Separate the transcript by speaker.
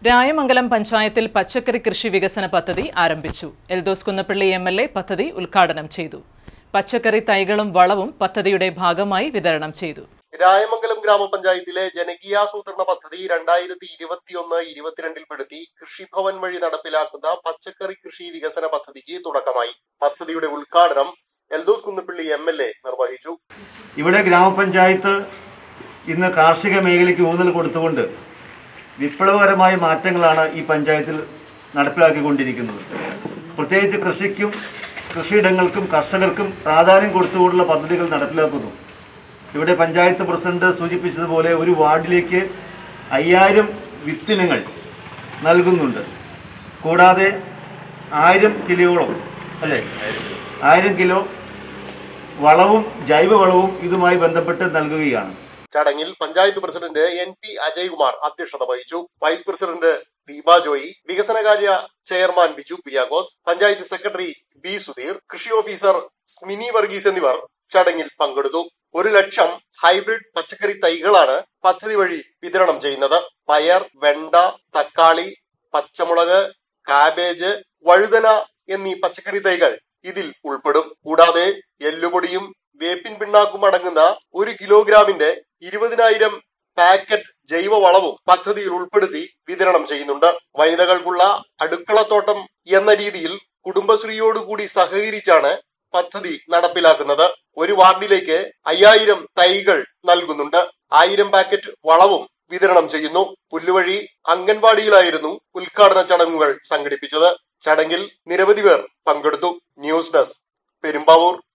Speaker 1: രായമംഗലം പഞ്ചായത്തിൽ പച്ചക്കറി കൃഷി വികസന പദ്ധതി ആരംഭിച്ചു Eldhose Kunnappilly M L A പദ്ധതി ഉദ്ഘാടനം ചെയ്തു പച്ചക്കറി തൈകളും വളവും പദ്ധതിയുടെ ഭാഗമായി വിതരണം ചെയ്തു
Speaker 2: രായമംഗലം ഗ്രാമപഞ്ചായത്തിലെ ജനകീയാസൂത്രണ പദ്ധതി രണ്ടായിരത്തി ഇരുപത്തിയൊന്ന് ഇരുപത്തിരണ്ടിൽ പെടുത്തി കൃഷിഭവൻ വഴി നടപ്പിലാക്കുന്ന പച്ചക്കറി കൃഷി വികസന പദ്ധതിക്ക് തുടക്കമായി പദ്ധതിയുടെ ഉദ്ഘാടനം Eldhose Kunnappilly M L A നിർവഹിച്ചു
Speaker 3: ഇവിടെ ഗ്രാമപഞ്ചായത്ത് ഇന്ന് കാർഷിക മേഖലയ്ക്ക് ഊന്നൽ കൊടുത്തുകൊണ്ട് വിപ്ലവകരമായ മാറ്റങ്ങളാണ് ഈ പഞ്ചായത്തിൽ നടപ്പിലാക്കിക്കൊണ്ടിരിക്കുന്നത് പ്രത്യേകിച്ച് കൃഷിക്കും കൃഷിയിടങ്ങൾക്കും കർഷകർക്കും പ്രാധാന്യം കൊടുത്തുകൊണ്ടുള്ള പദ്ധതികൾ നടപ്പിലാക്കുന്നു ഇവിടെ പഞ്ചായത്ത് പ്രസിഡന്റ് സൂചിപ്പിച്ചതുപോലെ ഒരു വാർഡിലേക്ക് അയ്യായിരം വിത്തിനങ്ങൾ നൽകുന്നുണ്ട് കൂടാതെ ആയിരം കിലോയോളം അല്ലേ ആയിരം കിലോ വളവും ജൈവവളവും ഇതുമായി ബന്ധപ്പെട്ട് നൽകുകയാണ്
Speaker 2: ചടങ്ങിൽ panchayat president N P Ajaykumar അധ്യക്ഷത വഹിച്ചു വൈസ് പ്രസിഡന്റ് ദീപ ജോയി വികസനകാര്യ chairman Biju Kuriakose panchayat secretary B Sudheer കൃഷി ഓഫീസർ മിനി വർഗീസ് എന്നിവർ ചടങ്ങിൽ പങ്കെടുത്തു ഒരു ലക്ഷം ഹൈബ്രിഡ് പച്ചക്കറി തൈകളാണ് പദ്ധതി വഴി വിതരണം ചെയ്യുന്നത് പയർ വെണ്ട തക്കാളി പച്ചമുളക് കാബേജ് വഴുതന എന്നീ പച്ചക്കറി തൈകൾ ഇതിൽ ഉൾപ്പെടും കൂടാതെ എല്ലുപൊടിയും വേപ്പിൻ പിണ്ണാക്കും അടങ്ങുന്ന ഒരു കിലോഗ്രാമിന്റെ ഇരുപതിനായിരം പാക്കറ്റ് ജൈവവളവും പദ്ധതിയിൽ ഉൾപ്പെടുത്തി വിതരണം ചെയ്യുന്നുണ്ട് വനിതകൾക്കുള്ള അടുക്കളത്തോട്ടം എന്ന രീതിയിൽ കുടുംബശ്രീയോടുകൂടി സഹകരിച്ചാണ് പദ്ധതി നടപ്പിലാക്കുന്നത് ഒരു വാർഡിലേക്ക് അയ്യായിരം തൈകൾ നൽകുന്നുണ്ട് ആയിരം പാക്കറ്റ് വളവും വിതരണം ചെയ്യുന്നു പുല്ലുവഴി അംഗൻവാടിയിലായിരുന്നു ഉദ്ഘാടന ചടങ്ങുകൾ സംഘടിപ്പിച്ചത് ചടങ്ങിൽ നിരവധി പേർ പങ്കെടുത്തു ന്യൂസ് ഡെസ്ക് പെരുമ്പാവൂർ